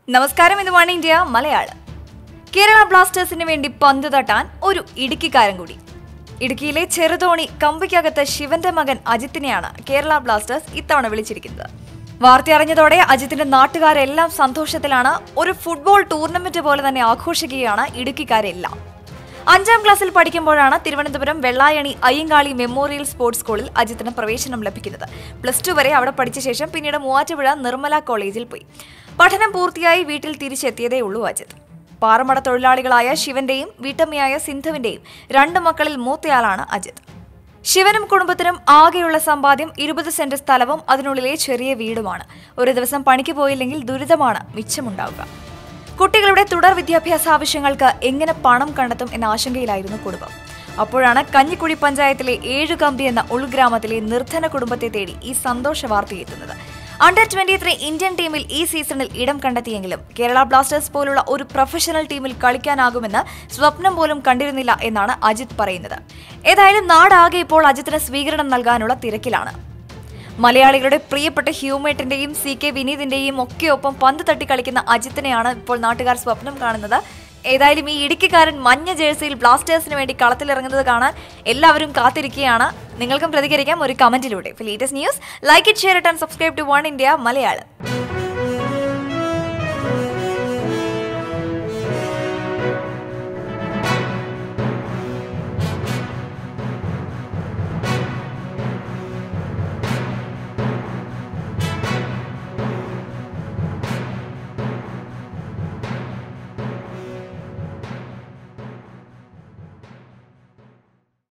നമസ്കാരം ഇത് one India Malayalam Kerala ബ്ലാസ്റ്റേഴ്സിന് വേണ്ടി പന്ത് തട്ടാൻ ഒരു ഇടുക്കിക്കാരൻ കൂടി ഇടുക്കിയിലെ ചെറുതോണി കമ്പിക്കകത്ത് ശിവന്റെ മകൻ അജിത്തിനെയാണ് കേരള ബ്ലാസ്റ്റേഴ്സ് ഇത്തവണ വിളിച്ചിരിക്കുന്നത് വാർത്ത അറിഞ്ഞതോടെ അജിത്തിന്റെ നാട്ടുകാരെല്ലാം സന്തോഷത്തിലാണ് ഒരു ഫുട്ബോൾ ടൂർണമെന്റ് പോലെ തന്നെ ആഘോഷിക്കുകയാണ് ഇടുക്കിക്കാരെല്ലാം അഞ്ചാം ക്ലാസ്സിൽ പഠിക്കുമ്പോഴാണ് തിരുവനന്തപുരം വെള്ളായണി അയ്യങ്കാളി മെമ്മോറിയൽ സ്പോർട്സ് സ്കൂളിൽ അജിത്തിന് പ്രവേശനം ലഭിക്കുന്നത് പ്ലസ് ടു വരെ അവിടെ പഠിച്ച ശേഷം പിന്നീട് മൂവാറ്റുപുഴ നിർമ്മല കോളേജിൽ പോയി പഠനം പൂർത്തിയായി വീട്ടിൽ തിരിച്ചെത്തിയതേ ഉള്ളൂ അജിത്ത് പാറമട തൊഴിലാളികളായ ശിവന്റെയും വീട്ടമ്മയായ സിന്ധുവിന്റെയും രണ്ട് മക്കളിൽ മൂത്തയാളാണ് അജിത്ത് ശിവനും കുടുംബത്തിനും ആകെയുള്ള സമ്പാദ്യം ഇരുപത് സെന്റ് സ്ഥലവും അതിനുള്ളിലെ ചെറിയ വീടുമാണ് ഒരു ദിവസം പണിക്ക് പോയില്ലെങ്കിൽ ദുരിതമാണ് മിച്ചമുണ്ടാവുക കുട്ടികളുടെ തുടർ വിദ്യാഭ്യാസ ആവശ്യങ്ങൾക്ക് എങ്ങനെ പണം കണ്ടെത്തും എന്ന ആശങ്കയിലായിരുന്നു കുടുംബം അപ്പോഴാണ് കഞ്ഞിക്കുഴി പഞ്ചായത്തിലെ ഏഴുകമ്പി എന്ന ഉൾഗ്രാമത്തിലെ നിർധന കുടുംബത്തെ തേടി ഈ സന്തോഷ വാർത്തയെത്തുന്നത് അണ്ടർ ട്വന്റി ത്രീ ഇന്ത്യൻ ടീമിൽ ഈ സീസണിൽ ഇടം കണ്ടെത്തിയെങ്കിലും കേരള ബ്ലാസ്റ്റേഴ്സ് പോലുള്ള ഒരു പ്രൊഫഷണൽ ടീമിൽ കളിക്കാനാകുമെന്ന് സ്വപ്നം പോലും കണ്ടിരുന്നില്ല എന്നാണ് അജിത് പറയുന്നത് ഏതായാലും നാടാകെ ഇപ്പോൾ അജിത്തിന് സ്വീകരണം നൽകാനുള്ള തിരക്കിലാണ് മലയാളികളുടെ പ്രിയപ്പെട്ട ഹ്യൂമേട്ടിന്റെയും സി കെ വിനീതിന്റെയും ഒക്കെ ഒപ്പം പന്ത് തട്ടി കളിക്കുന്ന അജിത്തിനെയാണ് ഇപ്പോൾ നാട്ടുകാർ സ്വപ്നം കാണുന്നത് ഏതായാലും ഈ ഇടുക്കിക്കാരൻ മഞ്ഞ ജേഴ്സിയിൽ ബ്ലാസ്റ്റേഴ്സിന് വേണ്ടി കളത്തിലിറങ്ങുന്നത് കാണാൻ എല്ലാവരും കാത്തിരിക്കുകയാണ് നിങ്ങൾക്കും പ്രതികരിക്കാം ഒരു കമന്റിലൂടെ latest news like it share it and subscribe to One India Malayalam